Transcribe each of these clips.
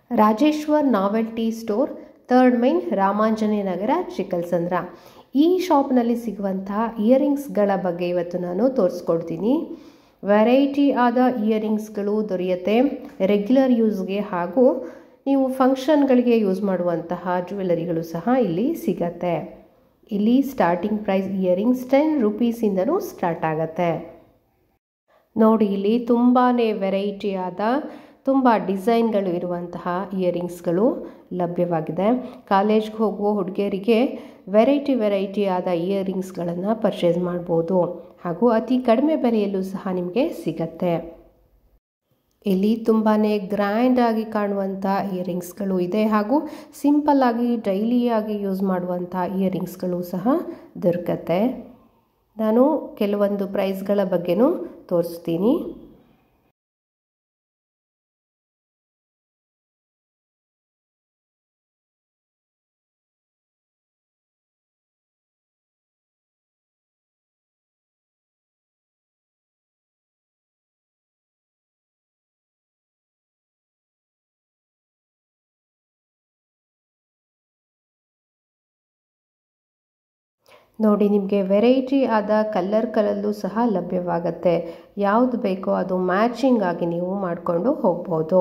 Rajeshwar novelty store third main Ramanjaneya Nagar Chikkalsandra ಈ ಶಾಪ್ನಲ್ಲಿ ಸಿಗುವಂತಹ ಇಯರಿಂಗ್ಸ್ಗಳ ಬಗ್ಗೆ ಇವತ್ತು ನಾನು ತೋರಿಸ್ಕೊಡ್ತೀನಿ ವೆರೈಟಿ ಆದ ಇಯರಿಂಗ್ಸ್ಗಳು ದೊರೆಯುತ್ತೆ ರೆಗ್ಯುಲರ್ ಯೂಸ್ಗೆ ಹಾಗೂ ನೀವು ಫಂಕ್ಷನ್ಗಳಿಗೆ ಯೂಸ್ ಮಾಡುವಂತಹ ಜ್ಯುವೆಲರಿಗಳು ಸಹ ಇಲ್ಲಿ ಸಿಗತ್ತೆ ಇಲ್ಲಿ ಸ್ಟಾರ್ಟಿಂಗ್ ಪ್ರೈಸ್ ಇಯರಿಂಗ್ಸ್ ಟೆನ್ ರುಪೀಸಿಂದನೂ ಸ್ಟಾರ್ಟ್ ಆಗುತ್ತೆ ನೋಡಿ ಇಲ್ಲಿ ತುಂಬಾ ವೆರೈಟಿಯಾದ ತುಂಬ ಡಿಸೈನ್ಗಳು ಇರುವಂತಹ ಇಯರಿಂಗ್ಸ್ಗಳು ಲಭ್ಯವಾಗಿದೆ ಕಾಲೇಜ್ಗೆ ಹೋಗುವ ಹುಡುಗಿಯರಿಗೆ ವೆರೈಟಿ ವೆರೈಟಿ ಆದ ಇಯರಿಂಗ್ಸ್ಗಳನ್ನು ಪರ್ಚೇಸ್ ಮಾಡ್ಬೋದು ಹಾಗೂ ಅತಿ ಕಡಿಮೆ ಬೆಲೆಯಲ್ಲೂ ಸಹ ನಿಮಗೆ ಸಿಗತ್ತೆ ಇಲ್ಲಿ ತುಂಬಾ ಗ್ರ್ಯಾಂಡ್ ಆಗಿ ಕಾಣುವಂಥ ಇಯರಿಂಗ್ಸ್ಗಳು ಇದೆ ಹಾಗೂ ಸಿಂಪಲ್ ಆಗಿ ಡೈಲಿಯಾಗಿ ಯೂಸ್ ಮಾಡುವಂಥ ಇಯರಿಂಗ್ಸ್ಗಳು ಸಹ ದೊರಕತ್ತೆ ನಾನು ಕೆಲವೊಂದು ಪ್ರೈಸ್ಗಳ ಬಗ್ಗೆನೂ ತೋರಿಸ್ತೀನಿ ನೋಡಿ ನಿಮಗೆ ವೆರೈಟಿ ಆದ ಕಲರ್ ಕಲಲ್ಲೂ ಸಹ ಲಭ್ಯವಾಗುತ್ತೆ ಯಾವುದು ಬೇಕೋ ಅದು ಮ್ಯಾಚಿಂಗ್ ಆಗಿ ನೀವು ಮಾಡಿಕೊಂಡು ಹೋಗ್ಬೋದು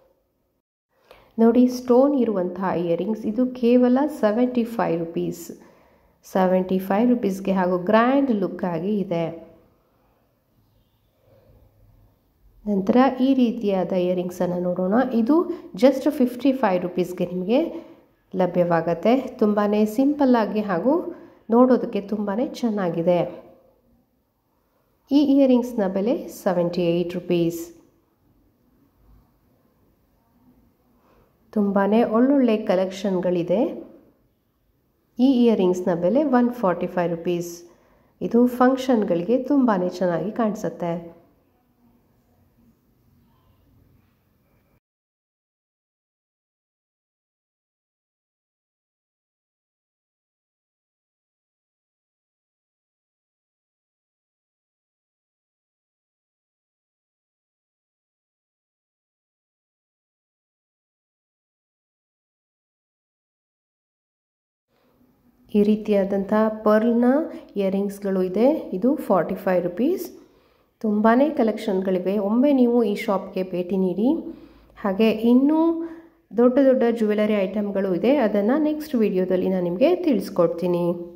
ನೋಡಿ ಸ್ಟೋನ್ ಇರುವಂತಹ ಇಯರಿಂಗ್ಸ್ ಇದು ಕೇವಲ seventy five rupees seventy five ರುಪೀಸ್ಗೆ ಹಾಗೂ ಗ್ರ್ಯಾಂಡ್ ಲುಕ್ ಆಗಿ ಇದೆ ನಂತರ ಈ ರೀತಿಯಾದ ಇಯರಿಂಗ್ಸನ್ನು ನೋಡೋಣ ಇದು ಜಸ್ಟ್ ಫಿಫ್ಟಿ ಫೈವ್ ರುಪೀಸ್ಗೆ ನಿಮಗೆ ಲಭ್ಯವಾಗತ್ತೆ ತುಂಬಾ ಸಿಂಪಲ್ಲಾಗಿ ಹಾಗೂ ನೋಡೋದಕ್ಕೆ ತುಂಬಾ ಚೆನ್ನಾಗಿದೆ ಈ ಇಯರಿಂಗ್ಸ್ನ ಬೆಲೆ ಸೆವೆಂಟಿ ಏಯ್ಟ್ ರುಪೀಸ್ ತುಂಬಾ ಒಳ್ಳೊಳ್ಳೆ ಕಲೆಕ್ಷನ್ಗಳಿದೆ ಈ ಇಯರಿಂಗ್ಸ್ನ ಬೆಲೆ ಒನ್ ಫಾರ್ಟಿ ಫೈವ್ ರುಪೀಸ್ ಇದು ಫಂಕ್ಷನ್ಗಳಿಗೆ ತುಂಬಾ ಚೆನ್ನಾಗಿ ಕಾಣಿಸುತ್ತೆ ಈ ರೀತಿಯಾದಂಥ ಪರ್ಲ್ನ ಇಯರಿಂಗ್ಸ್ಗಳು ಇದೆ ಇದು ಫಾರ್ಟಿ ಫೈವ್ ರುಪೀಸ್ ತುಂಬಾ ಕಲೆಕ್ಷನ್ಗಳಿವೆ ಒಮ್ಮೆ ನೀವು ಈ ಶಾಪ್ಗೆ ಭೇಟಿ ನೀಡಿ ಹಾಗೆ ಇನ್ನೂ ದೊಡ್ಡ ದೊಡ್ಡ ಜ್ಯುವೆಲರಿ ಐಟಮ್ಗಳು ಇದೆ ಅದನ್ನು ನೆಕ್ಸ್ಟ್ ವಿಡಿಯೋದಲ್ಲಿ ನಾನು ನಿಮಗೆ ತಿಳಿಸ್ಕೊಡ್ತೀನಿ